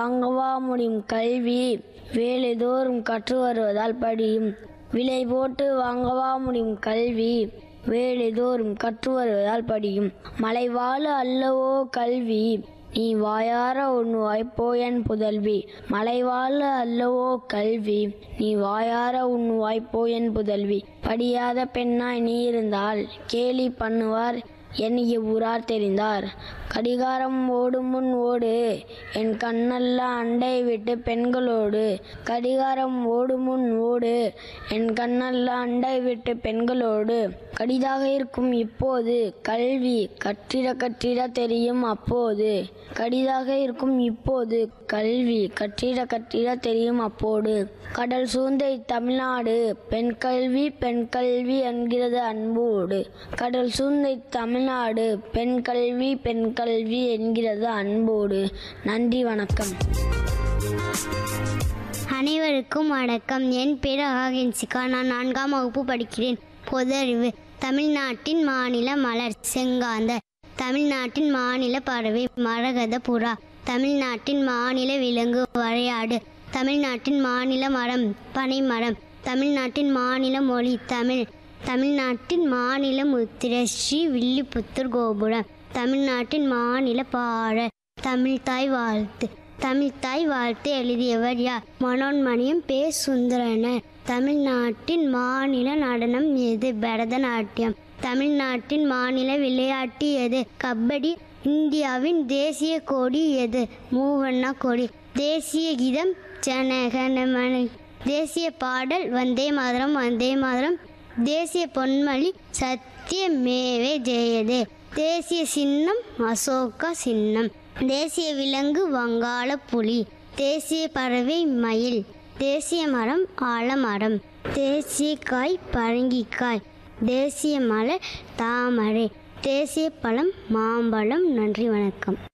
வாங்கவா முடியும் கல்வி வேலைதோறும் கற்று வருவதால் படியும் விலை போட்டு வாங்கவா முடியும் கல்வி வேலைதோறும் கற்று வருவதால் படியும் மலைவாழ அல்லவோ கல்வி நீ வாயார உண்ணுவாய் போயன் புதல்வி மலைவாழ அல்லவோ கல்வி நீ வாயார உண்ணுவாய் போயன் புதல்வி படியாத பெண்ணாய் நீ இருந்தால் கேலி பண்ணுவார் எண்ணிய ஊரார் தெரிந்தார் கடிகாரம் ஓடும் முன் ஓடு என் கண்ணல்ல அண்டை விட்டு பெண்களோடு கடிகாரம் ஓடும் முன் ஓடு என் கண்ணல்ல அண்டை விட்டு பெண்களோடு கடிதாக இருக்கும் இப்போது கல்வி கற்றிட கற்றிட தெரியும் அப்போது கடிதாக இருக்கும் இப்போது கல்வி கற்றிட கற்றிட தெரியும் அப்போது கடல் சூழ்ந்த தமிழ்நாடு பெண் கல்வி பெண் கல்வி என்கிறது அன்போடு கடல் சூழ்ந்த தமிழ்நாடு பெண் கல்வி பெண் கல்வி என்கிறது அன்போடு நன்றி வணக்கம் அனைவருக்கும் வணக்கம் என் பேர் அகன்சிகா நான் நான்காம் வகுப்பு படிக்கிறேன் பொது அறிவு தமிழ்நாட்டின் மாநில மலர் செங்காந்த தமிழ்நாட்டின் மாநில பறவை மரகத புறா தமிழ்நாட்டின் மாநில விலங்கு வரையாடு தமிழ்நாட்டின் மாநில மரம் பனைமரம் தமிழ்நாட்டின் மாநில மொழி தமிழ் தமிழ்நாட்டின் மாநில முத்திரை ஸ்ரீ வில்லிபுத்தூர் கோபுரம் தமிழ்நாட்டின் மாநில பாடல் தமிழ் தாய் வாழ்த்து தமிழ் தாய் வாழ்த்து எழுதியவர் யார் மனோன்மணியம் பே சுந்தரனர் தமிழ்நாட்டின் மாநில நடனம் எது பரதநாட்டியம் தமிழ்நாட்டின் மாநில விளையாட்டு எது கபடி இந்தியாவின் தேசிய கொடி எது மூவண்ணா கொடி தேசிய கீதம் ஜனகணமன தேசிய பாடல் வந்தே மாதரம் வந்தே மாதரம் தேசிய பொன்மொழி சத்தியமேவே ஜெயதே தேசிய சின்னம் அசோகா சின்னம் தேசிய விலங்கு வங்காள புலி தேசிய பறவை மயில் தேசிய மரம் ஆலமரம் தேசிய காய் பரங்கிக்காய் தேசிய மலர் தாமரை தேசிய பழம் மாம்பழம் நன்றி வணக்கம்